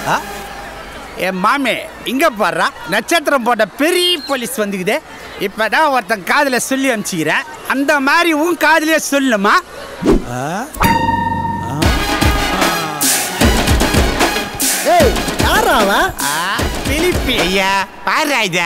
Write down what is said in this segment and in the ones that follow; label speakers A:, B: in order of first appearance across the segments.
A: ஆ? என் மாமே இங்க பாடுறா நட்சத்திரம் போட்ட பெரிய போலீஸ் வந்துக்குது இப்பதான் ஒருத்தன் காதுல சொல்லி அனுப்பிச்சிக்கிறேன் அந்த மாதிரி உன் காதுலயே சொல்லுமா
B: ஏய் யாரா அவன்
A: ஆ, பிலிப்பி ஐயா பாரு ஐயா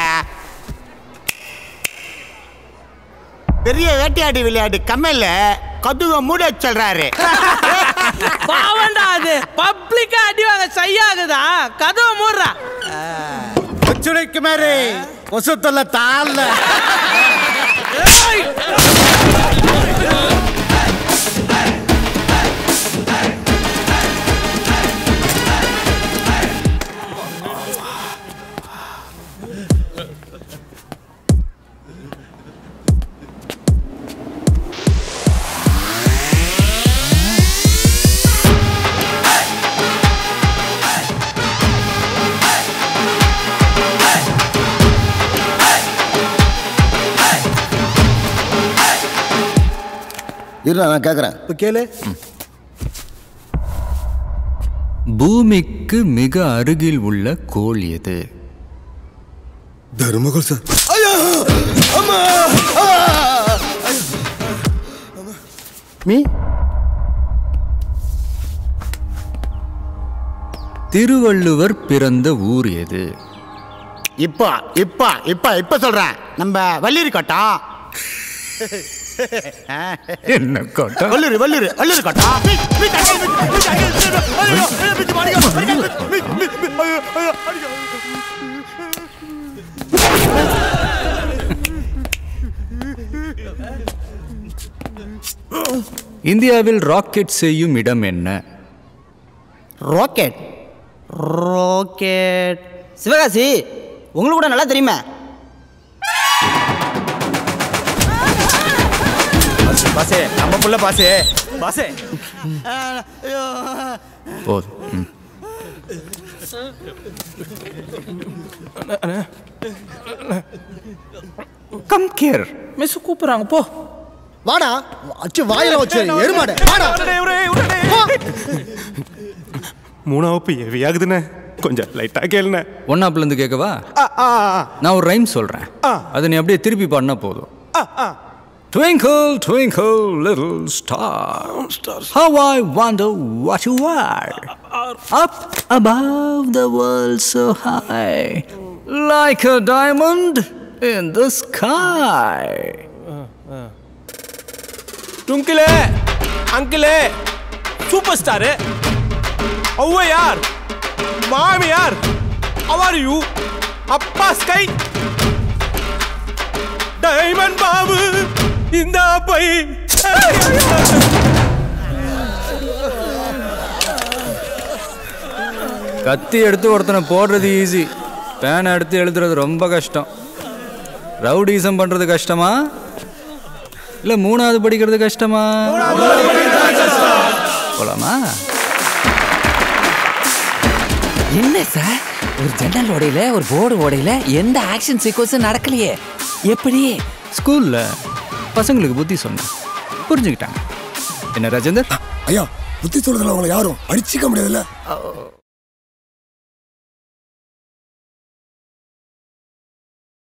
A: பெரிய வேட்டையாடி விளையாட்டு கம்மல்ல கதுவ மூட சொல்றாரு
C: பாவண்டா அது பப்ளிக்கா அடி வாங்க செய்யாகுதா கதவை மூடுறா
B: கொச்சுடைக்கு மாதிரி கொசு தொல்லை தாழ்ல
D: இருடா நான் கேட்குறேன்
B: இப்போ கேளு
E: பூமிக்கு மிக அருகில் உள்ள கோள் எது
D: தர்மகோல் சார்
B: மீ
E: திருவள்ளுவர் பிறந்த ஊர் எது
A: இப்போ இப்போ இப்போ இப்போ சொல்றேன் நம்ம வள்ளிரி கோட்டம்
E: என்ன கோட்டம்
A: வள்ளூர் வள்ளூர் வள்ளூர் கோட்டம்
E: இந்தியாவில் ராக்கெட் செய்யும் இடம் என்ன
C: ராக்கெட் ராக்கெட் சிவகாசி உங்களுக்கு கூட நல்லா தெரியுமே
A: பாசே நம்ம புள்ள பாசே பாசே
E: போதும் ம். கம் கேர்
C: மிஸ் கூப்பிடுறாங்க போ
B: வாடா அச்சு வாயில வச்சு எருமாடு வாடா போ.
F: மூணாவது ஹெவி ஆகுதுண்ணே கொஞ்சம் லைட்டாக கேளுண்ணே
E: ஒன்னாப்புலேருந்து கேட்கவா
F: ஆ ஆ ஆ
E: நான் ஒரு ரைம் சொல்கிறேன் அதை நீ அப்படியே திருப்பி பாடினா போதும் Twinkle, twinkle, little star. How I wonder what you are. Up above the world so high, like a diamond in the sky.
F: டுங்கிளே அங்கிளே சூப்பர் ஸ்டாரு ஔவையார் மாமியார் அவர் யூ அப்பா ஸ்கை டைமண்ட் பாபு இந்த பை
E: கத்தி எடுத்து ஒருத்தனை போடுறது ஈஸி பேனை எடுத்து எழுதுறது ரொம்ப கஷ்டம் ரவுடிசம் பண்ணுறது கஷ்டமா இல்லை மூணாவது படிக்கிறது கஷ்டமா போலாமா
G: என்ன சார் ஒரு ஜன்னல் ஓடையில ஒரு போர்டு ஓடையில எந்த ஆக்ஷன் சீக்வன்ஸும் நடக்கலையே எப்படி
E: ஸ்கூலில் பசங்களுக்கு புத்தி சொன்னேன் புரிஞ்சுக்கிட்டாங்க என்ன ராஜேந்தர்
D: ஐயா புத்தி சொல்றதுல அவங்களை யாரும் அடிச்சிக்க முடியாதுல்ல